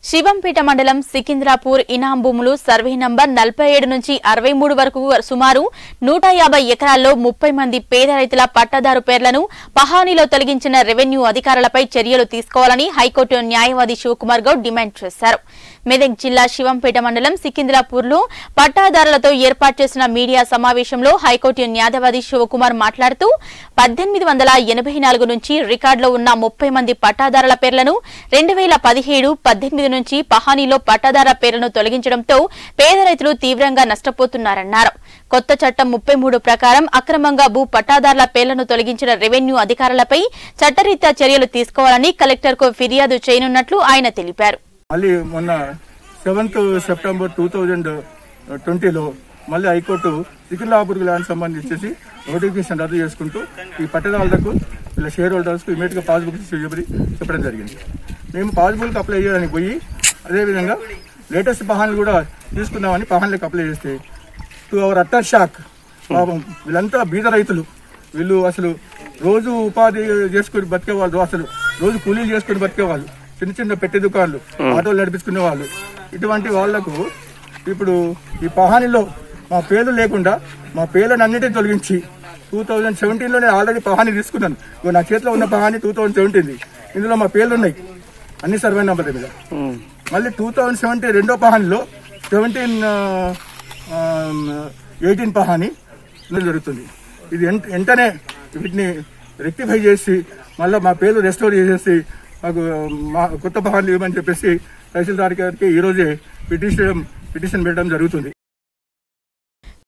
శివంపేట మండలం సికింద్రాపూర్ ఇనాం భూములు survey number నలభై ఏడు నుంచి అరవై మూడు వరకు సుమారు నూట యాభై ఎకరాల్లో ముప్పై మంది పేద రైతుల పట్టాదారు పేర్లను పహానీలో తొలగించిన రెవెన్యూ అధికారులపై చర్యలు తీసుకోవాలని హైకోర్టు న్యాయవాది శివకుమార్ గౌడ్ డిమాండ్ చేశారు మెదక్ జిల్లా శివంపేట మండలం సికింద్రాపూర్లో పట్టాదారులతో ఏర్పాటు చేసిన మీడియా సమావేశంలో హైకోర్టు న్యాయవాది శివకుమార్ మాట్లాడుతూ పద్దెనిమిది వందల ఎనభై నాలుగు నుంచి రికార్డులో ఉన్న ముప్పై మంది పట్టాదారుల పేర్లను రెండు వేల పదిహేడు పద్దెనిమిది నుంచి పహానీలో పట్టాదార పేర్లను తొలగించడంతో పేద రైతులు తీవ్రంగా నష్టపోతున్నారన్నారు కొత్త చట్టం ముప్పై మూడు ప్రకారం అక్రమంగా భూ పట్టాదారుల పేర్లను తొలగించిన రెవెన్యూ అధికారులపై చట్టరీత్యా చర్యలు తీసుకోవాలని కలెక్టర్కు ఫిర్యాదు చేయనున్నట్లు ఆయన తెలిపారు మళ్ళీ మొన్న సెవెంత్ సెప్టెంబర్ టూ థౌజండ్ ట్వంటీలో మళ్ళీ హైకోర్టు సికింద్రాపూర్ ల్యాండ్ సంబంధించేసి నోటిఫికేషన్ రద్దు చేసుకుంటూ ఈ పట్టణాలకు వీళ్ళ షేర్ హోల్డర్స్కు ఇమీడియట్గా పాస్బుక్ చెప్పి చెప్పడం జరిగింది మేము పాస్బుక్ అప్లై చేయడానికి పోయి అదేవిధంగా లేటెస్ట్ పహాన్లు కూడా తీసుకుందామని పహాన్లకు అప్లై చేస్తే టు అవర్ అట్టర్ షాక్ పాపం వీళ్ళంతా బీద రైతులు వీళ్ళు అసలు రోజు ఉపాధి చేసుకుని బతికేవాళ్ళు అసలు రోజు కూలీలు చేసుకుని బతికేవాళ్ళు చిన్న చిన్న పెట్టె దుకాణాలు ఆటోలు నడిపించుకునే వాళ్ళు ఇటువంటి వాళ్లకు ఇప్పుడు ఈ పహానిలో మా పేర్లు లేకుండా మా పేర్లను అన్నిటిని తొలగించి టూ థౌజండ్ సెవెంటీన్లో నేను ఆల్రెడీ పహాని తీసుకున్నాను ఇగో నా చేతిలో ఉన్న పహాని టూ థౌజండ్ సెవెంటీన్ది ఇందులో మా పేర్లు ఉన్నాయి అన్ని సర్వే నెంబర్ మీద మళ్ళీ టూ థౌజండ్ సెవెంటీన్ రెండో పహానిలో సెవెంటీన్ ఎయిటీన్ పహాని ఇందులో జరుగుతుంది ఇది వెంట- వెంటనే వీటిని రెక్టిఫై చేసి మళ్ళీ మా పేర్లు రెస్టోర్ చేసేసి మాకు మా కొత్త పహాన్లు ఇవ్వమని చెప్పేసి తహసీల్దార్ గారికి ఈరోజే పిటిషన్ పిటిషన్ పెట్టడం జరుగుతుంది